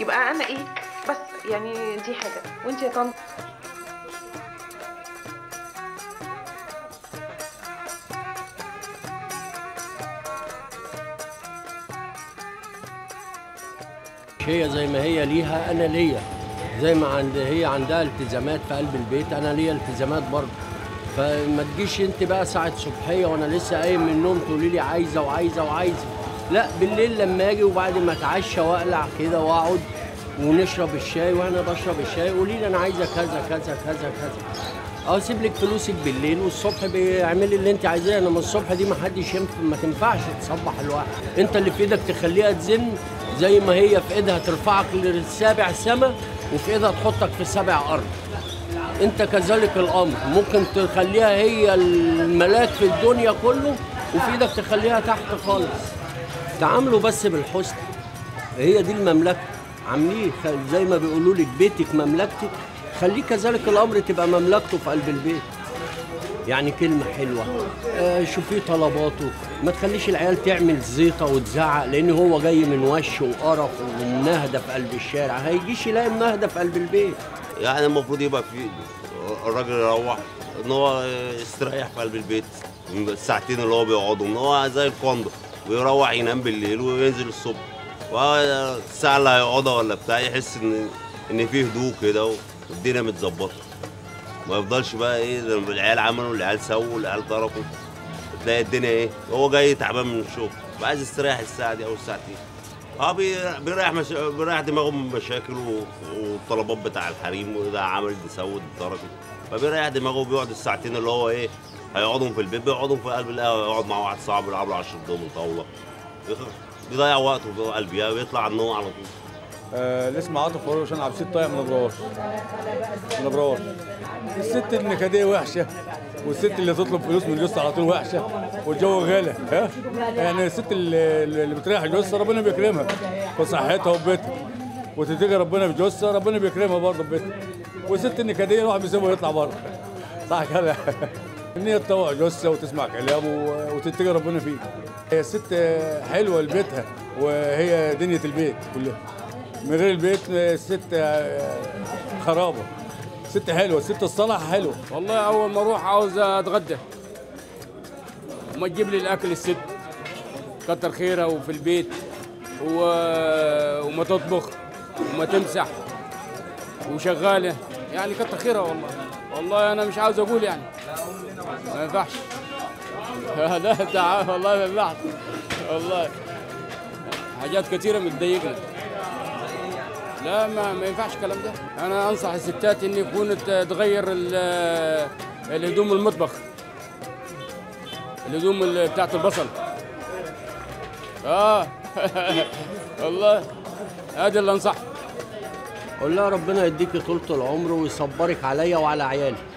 يبقى انا ايه بس يعني دي حاجه وانت يا طنط هي زي ما هي ليها انا ليا زي ما عند هي عندها التزامات في قلب البيت انا ليا التزامات برضه فما تجيش انت بقى ساعه صبحيه وانا لسه قايم من النوم تقولي لي عايزه وعايزه وعايزه لا بالليل لما اجي وبعد ما اتعشى واقلع كده واقعد ونشرب الشاي وانا بشرب الشاي قولي لي انا عايزه كذا كذا كذا كذا اه اسيب لك فلوسك بالليل والصبح بيعملي اللي انت عايزاه انما الصبح دي ما حدش ينفع ما تنفعش تصبح الواحد انت اللي في ايدك تخليها تزن زي ما هي في ايدها ترفعك للسابع سما وفي ايدها تحطك في سابع ارض انت كذلك الامر ممكن تخليها هي الملاك في الدنيا كله وفي ايدك تخليها تحت خالص تعاملوا بس بالحسن هي دي المملكه عامليه خ- زي ما بيقولوا لك بيتك مملكتك خليه كذلك الامر تبقى مملكته في قلب البيت يعني كلمة حلوة آه شوفيه طلباته ما تخليش العيال تعمل زيطة وتزعق لأن هو جاي من وش وقرف ومنهدة في قلب الشارع هيجيش يلاقي منهدة في قلب البيت يعني المفروض يبقى في الراجل يروح ان هو يستريح في قلب البيت الساعتين اللي هو بيقعدهم ان هو زي الكوندو ويروح ينام بالليل وينزل الصبح والساعة اللي هيقعدها ولا بتاع يحس ان ان في هدوء كده والدنيا متظبطة ما يفضلش بقى ايه لما العيال عملوا العيال سووا العيال ضربوا تلاقي الدنيا ايه هو جاي تعبان من الشغل وعايز يستريح الساعة دي او الساعتين اه بي- بيريح مش... بيريح دماغه من مشاكل و... والطلبات بتاع الحريم وده عمل دي سود ضرب فبيريح دماغه وبيقعد الساعتين اللي هو ايه هيقعدهم في البيت بيقعدهم في قلب القهوه يقعد مع واحد صاحبه يلعب له 10 دوم طاوله بيخ- بيضيع وقته في قلبي بيطلع على النوم على طول آه اللي اسمه عاطف فاروق عشان عبد الست طايع من ابراج من ابراج الست النكديه وحشه والست اللي تطلب فلوس من جوزها على طول وحشه والجو غالي ها يعني الست اللي, اللي بتريح جوزها ربنا بيكرمها في صحتها وبيتها وتتقي ربنا في جوزها ربنا بيكرمها برضه في بيتها والست النكديه الواحد بيسيبها ويطلع بره صح كده ان هي تطوع جوزها وتسمع كلامه و- وتتقي ربنا فيه هي الست حلوه لبيتها وهي دنيا البيت كلها من غير البيت الست خرابه ست حلوه الست الصلاح حلوه والله اول ما اروح عاوز اتغدى وما تجيب لي الاكل الست كتر خيرها وفي البيت و... وما تطبخ وما تمسح وشغاله يعني كتر خيرها والله والله انا مش عاوز اقول يعني ما ينفعش لا تعال والله ما ينفعش والله حاجات كثيره متضايقنا لا ما, ما ينفعش الكلام ده انا انصح الستات ان يكون ت- تغير ال- الهدوم المطبخ الهدوم ال- بتاعت البصل اه والله هذا اللي انصح قول لها ربنا يديكي طولة العمر ويصبرك عليا وعلى عيالي